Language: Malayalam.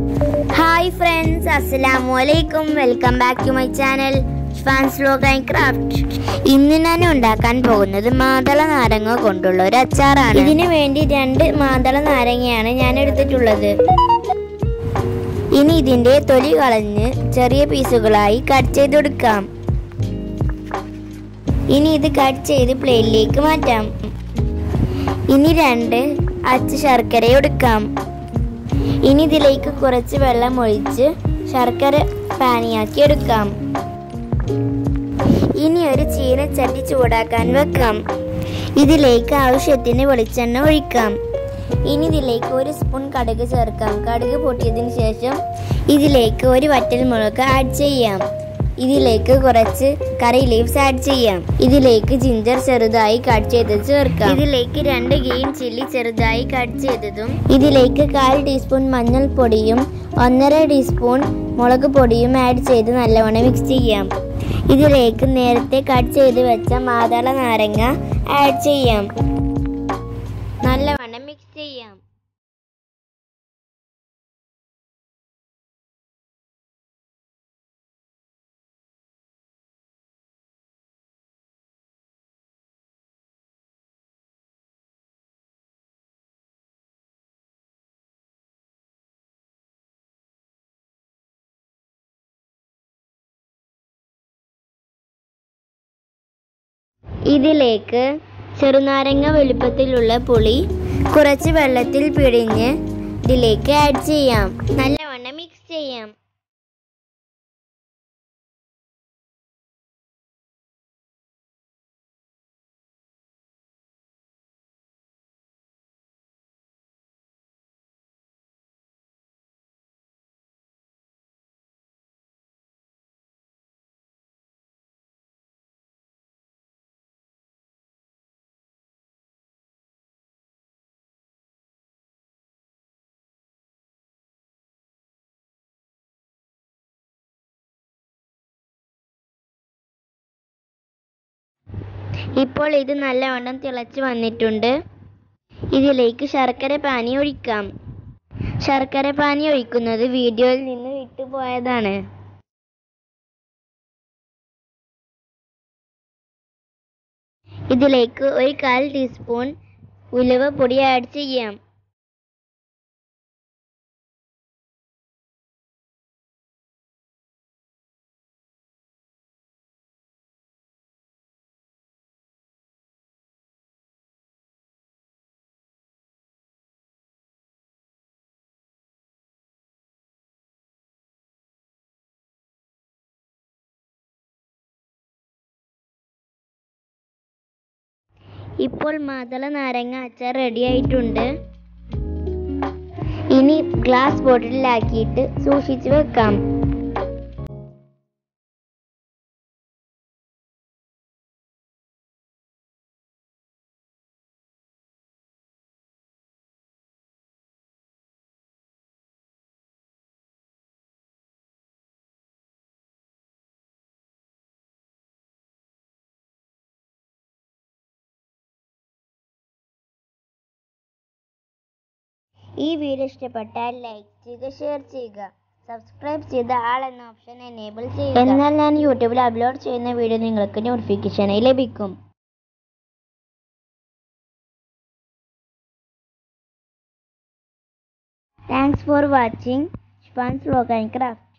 ഹായ് ഫ്രണ്ട്സ് അസ്സലാമു അലൈക്കും welcome back to my channel fans log and craft ഇന്ന് ഞാൻ ഉണ്ടാക്കാൻ പോകുന്നത് മാതള നാരങ്ങ കൊണ്ടുള്ള ഒരു അച്ചാറാണ് ഇതിനു വേണ്ടി രണ്ട് മാതള നാരങ്ങയാണ് ഞാൻ എടുത്തിട്ടുള്ളത് ഇനി ഇതിന്റെ തൊലി കളഞ്ഞ് ചെറിയ പീസുകളായി കട്ട് ചെയ്തെടുക്കാം ഇനി ഇത് കട്ട് ചെയ്ത് പ്ലേറ്റിലേക്ക് മാറ്റാം ഇനി രണ്ട് അച്ച് ശർക്കര എടുക്കാം ഇനി ഇതിലേക്ക് കുറച്ച് വെള്ളം ഒഴിച്ച് ശർക്കര പാനിയാക്കി എടുക്കാം ഇനി ഒരു ചീനച്ചട്ടി ചൂടാക്കാൻ വെക്കാം ഇതിലേക്ക് ആവശ്യത്തിന് വെളിച്ചെണ്ണ ഒഴിക്കാം ഇനി ഇതിലേക്ക് ഒരു സ്പൂൺ കടുക് ചേർക്കാം കടുക് പൊട്ടിയതിന് ശേഷം ഇതിലേക്ക് ഒരു വറ്റൽ മുളക് ആഡ് ചെയ്യാം ഇതിലേക്ക് കുറച്ച് കറി ലീവ്സ് ആഡ് ചെയ്യാം ഇതിലേക്ക് ജിഞ്ചർ ചെറുതായി കട്ട് ചെയ്തത് ചേർക്കാം ഇതിലേക്ക് രണ്ട് ഗ്രീൻ ചില്ലി ചെറുതായി കട്ട് ചെയ്തതും ഇതിലേക്ക് കാൽ ടീസ്പൂൺ മഞ്ഞൾപ്പൊടിയും ഒന്നര ടീസ്പൂൺ മുളക് പൊടിയും ആഡ് ചെയ്ത് നല്ലവണ്ണം മിക്സ് ചെയ്യാം ഇതിലേക്ക് നേരത്തെ കട്ട് ചെയ്ത് വെച്ച മാതള നാരങ്ങ ആഡ് ചെയ്യാം നല്ലവണ്ണം മിക്സ് ചെയ്യാം ഇതിലേക്ക് ചെറുനാരങ്ങ വലുപ്പത്തിലുള്ള പുളി കുറച്ച് വെള്ളത്തിൽ പിഴിഞ്ഞ് ഇതിലേക്ക് ആഡ് ചെയ്യാം നല്ലവണ്ണം മിക്സ് ചെയ്യാം ഇപ്പോൾ ഇത് നല്ലവണ്ണം തിളച്ച് വന്നിട്ടുണ്ട് ഇതിലേക്ക് ശർക്കര പാനി ഒഴിക്കാം ശർക്കര പാനി ഒഴിക്കുന്നത് വീഡിയോയിൽ നിന്ന് വിട്ടുപോയതാണ് ഇതിലേക്ക് ഒരു കാൽ ടീസ്പൂൺ ഉലുവ പൊടി ആഡ് ചെയ്യാം ഇപ്പോൾ മാതള നാരങ്ങ അച്ചാർ റെഡി ആയിട്ടുണ്ട് ഇനി ഗ്ലാസ് ബോട്ടിലാക്കിയിട്ട് സൂക്ഷിച്ചു വെക്കാം ഈ വീഡിയോ ഇഷ്ടപ്പെട്ടാൽ ലൈക്ക് ചെയ്യുക ഷെയർ ചെയ്യുക സബ്സ്ക്രൈബ് ചെയ്ത ആൾ എന്ന ഓപ്ഷൻ എനേബിൾ ചെയ്യുക എന്നാൽ ഞാൻ യൂട്യൂബിൽ അപ്ലോഡ് ചെയ്യുന്ന വീഡിയോ നിങ്ങൾക്ക് നോട്ടിഫിക്കേഷനായി ലഭിക്കും താങ്ക്സ് ഫോർ വാച്ചിങ് ഷ്പാൻസ് വ്ലോഗ് ആൻഡ് ക്രാഫ്റ്റ്